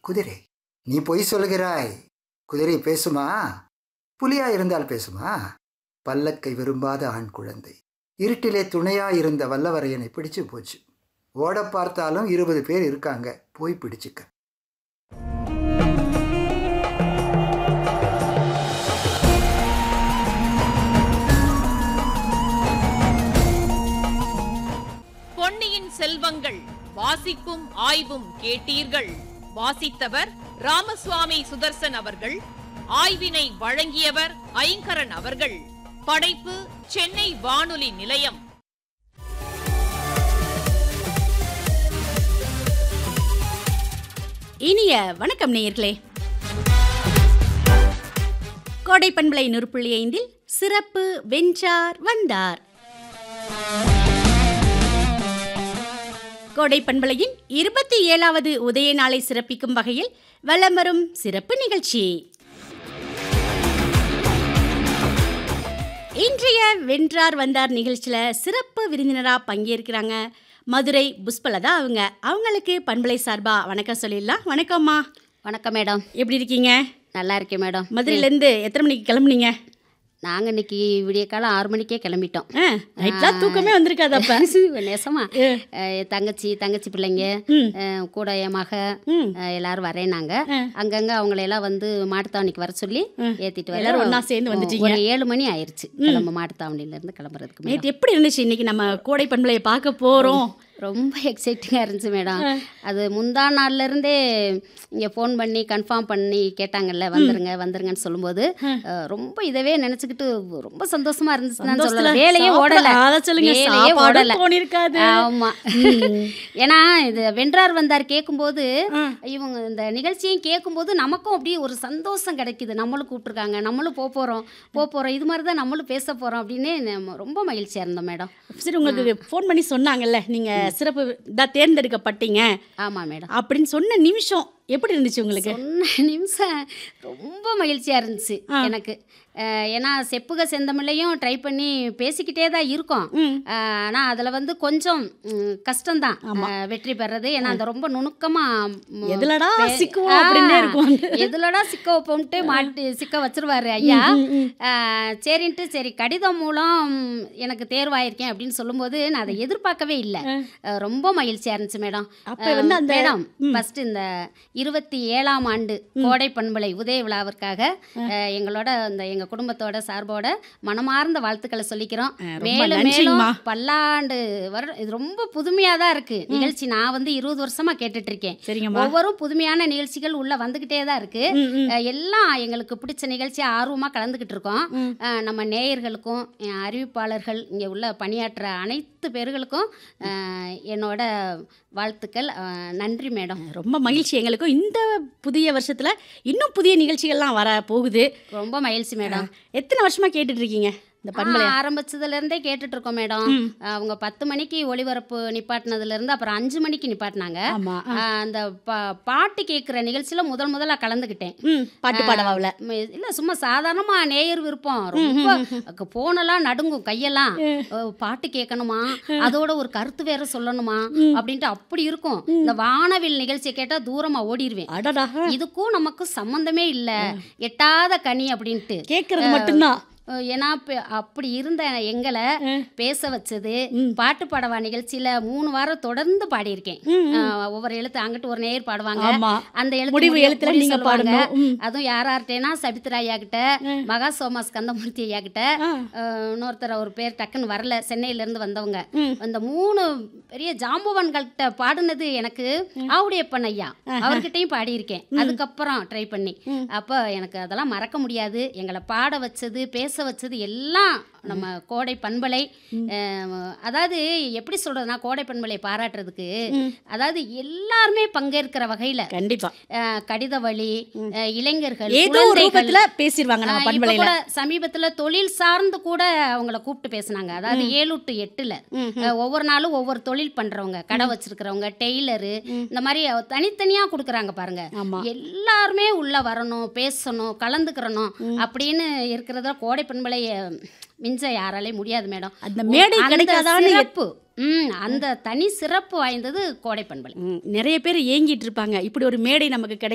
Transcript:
குதிரை நீ பொய் சொல்கிறாய் குதிரை பேசுமா புலியா இருந்தால் பேசுமா பல்லக்கை விரும்பாத ஆண் குழந்தை இருட்டிலே துணையா இருந்த வல்லவரையனை பிடிச்சு போச்சு ஓட பார்த்தாலும் இருபது பேர் இருக்காங்க போய் பிடிச்சுக்க பொன்னியின் செல்வங்கள் வாசிப்பும் ஆய்வும் கேட்டீர்கள் வாசித்தவர் ராமசுவாமி சுதர்சன் அவர்கள் ஆய்வினை வழங்கியவர் ஐங்கரன் அவர்கள் படைப்பு சென்னை வானொலி நிலையம் இனிய வணக்கம் நேயர்களே கோடை பண்பலை நூறு ஐந்தில் சிறப்பு வென்றார் வந்தார் கோடை பண்பலையின் இருபத்தி ஏழாவது உதய நாளை சிறப்பிக்கும் வகையில் வலம் வரும் சிறப்பு நிகழ்ச்சி இன்றைய வென்றார் வந்தார் நிகழ்ச்சியில் சிறப்பு விருந்தினராக பங்கேற்கிறாங்க மதுரை புஷ்பலதா அவங்க அவங்களுக்கு பண்பலை சார்பா வணக்கம் சொல்லிடலாம் வணக்கம்மா வணக்கம் மேடம் எப்படி இருக்கீங்க நல்லா இருக்கேன் மேடம் மதுரையிலேருந்து எத்தனை மணிக்கு கிளம்புனீங்க நாங்கள் இன்னைக்கு விடிய காலம் ஆறு மணிக்கே கிளம்பிட்டோம் ஆ நைட்லாம் தூக்கமே வந்திருக்காது அப்போ நெசமா அஹ் என் தங்கச்சி தங்கச்சி பிள்ளைங்க ம். அஹ் கூட என் மக ம் அஹ் எல்லாரும் வரேனாங்க ஆ. அங்கங்க அவங்களையெல்லாம் வந்து மாட்டுத்தாவணிக்கு வர சொல்லி ம். ஏத்திட்டு வர எல்லாரும் ஒண்ணா சேர்ந்து வந்துட்டீங்க. ஒரு ஏழு மணி ஆயிருச்சு கிளம்ப மாட்டுத்தாவணில இருந்து கிளம்புறதுக்கு மேடம். நேற்று எப்படி இருந்துச்சு இன்னைக்கு நம்ம கோடை பண்பலையை பார்க்க போகிறோம் ரொம்ப எக்ஸைட்டிங்காக இருந்துச்சு மேடம் அது முந்தா நாள்ல இருந்தே இங்கே ஃபோன் பண்ணி கன்ஃபார்ம் பண்ணி கேட்டாங்கல்ல வந்துருங்க வந்துருங்கன்னு சொல்லும்போது அஹ், ரொம்ப இதவே நினச்சிக்கிட்டு ரொம்ப சந்தோஷமா இருந்துச்சு தான் சந்தோஷத்துல சொல்லலாம் வேலையே சாப்பிட- ஓடல அதை சொல்லுங்க, வேலையே சாப்பாடும் ஓடல தோணிருக்காது. ஆமா ஏன்னா இது வென்றார் வந்தார் கேட்கும்போது இவங்க இந்த நிகழ்ச்சியும் கேட்கும்போது நமக்கும் அப்படியே ஒரு சந்தோஷம் கிடைக்குது நம்மளும் கூப்பிட்டுருக்காங்க நம்மளும் போக போகிறோம் போக போகிறோம் இது மாதிரி தான் நம்மளும் பேச போகிறோம் அப்படின்னு நம்ம ரொம்ப மகிழ்ச்சியாக இருந்தோம் மேடம் சரி உங்களுக்கு ஃபோன் பண்ணி சொன்னாங்கல்ல நீங்கள் சிறப்பு இதாக தேர்ந்தெடுக்கப்பட்டீங்க ஆமாம் மேடம் அப்படின்னு சொன்ன நிமிஷம் எப்படி இருந்துச்சு உங்களுக்கு சொன்ன நிமிஷம் ரொம்ப மகிழ்ச்சியாக இருந்துச்சு எனக்கு அஹ் ஏன்னா செப்புக செந்தமிழையும் ட்ரை பண்ணி பேசிக்கிட்டே தான் இருக்கோம் ம். ஆனால் அதில் வந்து கொஞ்சம் ம், கஷ்டம்தான் அஹ் வெற்றி பெறது ஏன்னா அந்த ரொம்ப நுணுக்கமாக எதுலடா சிக்குவோம் அப்படின்னே இருக்கும் வந்து. எதுலடா சிக்க வைப்போம்ட்டு மாட்டு சிக்க வச்சிருவாரு ஐயா அஹ் சரின்ட்டு சரி கடிதம் மூலம் எனக்கு தேர்வாயிருக்கேன் அப்படின்னு சொல்லும்போது நான் அதை எதிர்பார்க்கவே இல்லை அஹ் ரொம்ப மகிழ்ச்சியாக இருந்துச்சு மேடம் அப்ப வந்து அந்த- மேடம் ஃபர்ஸ்ட் இந்த இருபத்தி ஏழாம் ஆண்டு கோடை பண்பலை உதய விழாவிற்காக அஹ், எங்களோட இந்த எங்க குடும்பத்தோட சார்போட மனமார்ந்த வாழ்த்துக்களை சொல்லிக்கிறோம் ரொம்ப மேலும் நன்றிங்கம்மா. மேலும் பல்லாண்டு வருடம் இது ரொம்ப புதுமையா தான் இருக்கு நிகழ்ச்சி நான் வந்து இருபது வருஷமா கேட்டுட்டு இருக்கேன் சரிங்கம்மா ஒவ்வொரு புதுமையான நிகழ்ச்சிகள் உள்ள வந்துகிட்டே தான் இருக்கு ம், ம். அஹ், எல்லாம் எங்களுக்கு பிடிச்ச நிகழ்ச்சி ஆர்வமா கலந்துக்கிட்டு இருக்கோம் அஹ், நம்ம நேயர்களுக்கும் அஹ், அறிவிப்பாளர்கள் இங்கே உள்ள பணியாற்ற அனைத்து பேர்களுக்கும் அஹ், என்னோட வாழ்த்துக்கள் அஹ், நன்றி மேடம் ரொம்ப மகிழ்ச்சி எங்களுக்கும் இந்த புதிய வருஷத்துல இன்னும் புதிய நிகழ்ச்சிகள்லாம் வர போகுது ரொம்ப மகிழ்ச்சி மேடம் எத்தனை வருஷமா கேட்டுட்டு இருக்கீங்க இந்த பண்பலை ஆ, ஆரம்பிச்சதுல இருந்தே கேட்டுட்டு இருக்கோம் மேடம் அவங்க பத்து மணிக்கு ஒளிபரப்பு நிப்பாட்டினதுல இருந்து அப்புறம் அஞ்சு மணிக்கு நிப்பாட்டினாங்க ஆமா ஆ, அந்த பா- பாட்டு கேட்குற நிகழ்ச்சியில முதல் முதல்ல கலந்துக்கிட்டேன் ம் பாட்டு பாடவாவில் ம- இல்ல சும்மா சாதாரணமா நேயர் விருப்பம் ரொம்ப அக்க போனெல்லாம் நடுங்கும் கையெல்லாம் அஹ், பாட்டு கேட்கணுமா அதோட ஒரு கருத்து வேற சொல்லணுமா அப்படின்ட்டு அப்படி இருக்கும் இந்த வானவில் நிகழ்ச்சியை கேட்டா தூரமா ஓடிடுவேன் அடடா இதுக்கும் நமக்கும் சம்பந்தமே இல்ல எட்டாத கனி அப்படின்ட்டு கேட்கறது மட்டும்தான் அஹ் ஏன்னா இப்ப அப்படி இருந்த எங்களை பேச வச்சது பாட்டு பாடவா நிகழ்ச்சியில மூணு வாரம் தொடர்ந்து பாடியிருக்கேன் அஹ் ஒவ்வொரு எழுத்து அங்கிட்டு ஒரு நேர் பாடுவாங்க ஆமா அந்த எழுத்து முடிவு முடிவு- எழுத்துல முடிவு நீங்க சொல்லுவாங்க. பாடணும். ம். அதுவும் யார் யார்கிட்டனா சபித்ரா ஐயா கிட்ட மகா சோமா ஸ்கந்தமூர்த்தி ஐயா கிட்ட ஆ. அஹ் இன்னொருத்தர் ஒரு பேர் டக்குன்னு வரல சென்னையில இருந்து வந்தவங்க அந்த மூணு பெரிய ஜாம்பவான்கள்கிட்ட பாடுனது எனக்கு ஆவுடையப்பன் ஐயா அவர்கிட்டயும் பாடியிருக்கேன் அதுக்கப்புறம் ட்ரை பண்ணி அப்போ எனக்கு அதெல்லாம் மறக்க முடியாது எங்களை பாட வச்சது பேச வச்சது எல்லாம் நம்ம கோடை பண்பலை அஹ், அதாவது எப்படி சொல்றதுன்னா கோடை பண்பலை பாராட்டுறதுக்கு அதாவது எல்லாருமே பங்கேற்கிற வகையில கண்டிப்பா அஹ், கடித வழி அஹ், இளைஞர்கள் ஏதோ ஒரு குழந்தைகள் ரூபத்துல பேசிடுவாங்க நம்ம ஆஹ் இப்ப பண்பலையில கூட சமீபத்துல தொழில் சார்ந்து கூட அவங்கள கூப்பிட்டு பேசுனாங்க அதாவது ஏழு டு எட்டுல அஹ் ஒவ்வொரு நாளும் ஒவ்வொரு தொழில் பண்றவங்க கடை வச்சிருக்கிறவங்க டெய்லரு இந்த மாதிரி தனித்தனியா கொடுக்குறாங்க பாருங்க ஆமா எல்லாருமே உள்ள வரணும் பேசணும் கலந்துக்கிறணும் அப்படின்னு இருக்கிறத கோடை பண்பலைய மிஞ்ச யாராலையும் முடியாது மேடம் அந்த மேடை அந்த கிடைக்காதான்னு சிறப்பு ம் அந்த தனி சிறப்பு வாய்ந்தது கோடை பண்பலை ம், நிறைய பேர் ஏங்கிட்டு இருப்பாங்க இப்படி ஒரு மேடை நமக்கு கிடை